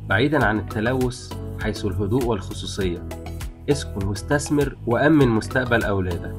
بعيدا عن التلوث حيث الهدوء والخصوصية اسكن واستثمر وأمن مستقبل أولادك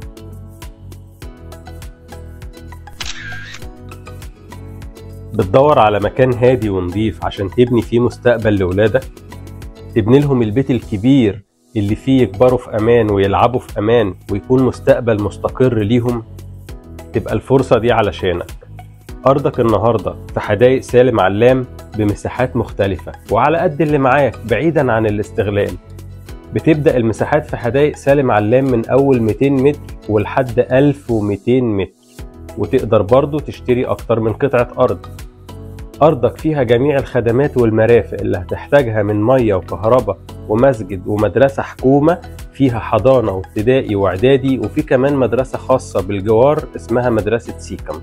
بتدور على مكان هادي ونضيف عشان تبني فيه مستقبل لولادك تبني لهم البيت الكبير اللي فيه يكبروا في أمان ويلعبوا في أمان ويكون مستقبل مستقر ليهم تبقى الفرصة دي علشانك أرضك النهاردة في حدائق سالم علام بمساحات مختلفة وعلى قد اللي معاك بعيدا عن الاستغلال بتبدأ المساحات في حدائق سالم علام من أول 200 متر ولحد 1200 متر وتقدر برضو تشتري أكتر من قطعة أرض أرضك فيها جميع الخدمات والمرافق اللي هتحتاجها من مية وكهرباء ومسجد ومدرسة حكومة فيها حضانة وابتدائي وإعدادي وفي كمان مدرسة خاصة بالجوار اسمها مدرسة سيكم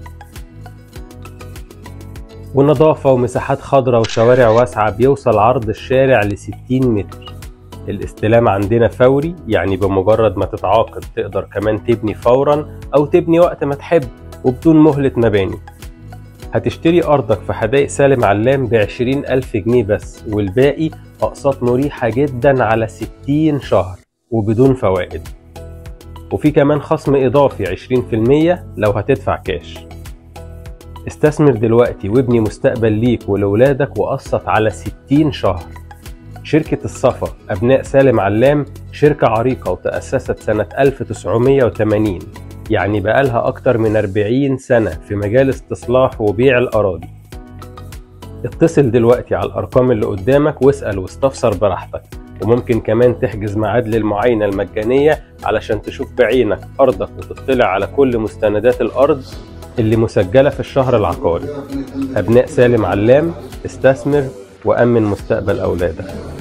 ونظافة ومساحات خضراء وشوارع واسعة بيوصل عرض الشارع ل 60 متر الاستلام عندنا فوري يعني بمجرد ما تتعاقد تقدر كمان تبني فورا أو تبني وقت ما تحب وبدون مهلة مباني هتشتري أرضك في حدائق سالم علام بعشرين ألف جنيه بس والباقي أقساط مريحة جدا على ستين شهر وبدون فوائد وفي كمان خصم إضافي عشرين في المية لو هتدفع كاش استثمر دلوقتي وابني مستقبل ليك ولولادك وقسط على 60 شهر شركة الصفا أبناء سالم علام شركة عريقة وتأسست سنة 1980 يعني بقالها أكتر من 40 سنة في مجال استصلاح وبيع الأراضي اتصل دلوقتي على الأرقام اللي قدامك واسأل واستفسر براحتك وممكن كمان تحجز ميعاد للمعاينة المجانية علشان تشوف بعينك أرضك وتطلع على كل مستندات الأرض اللي مسجلة في الشهر العقاري أبناء سالم علام استثمر وأمن مستقبل أولادك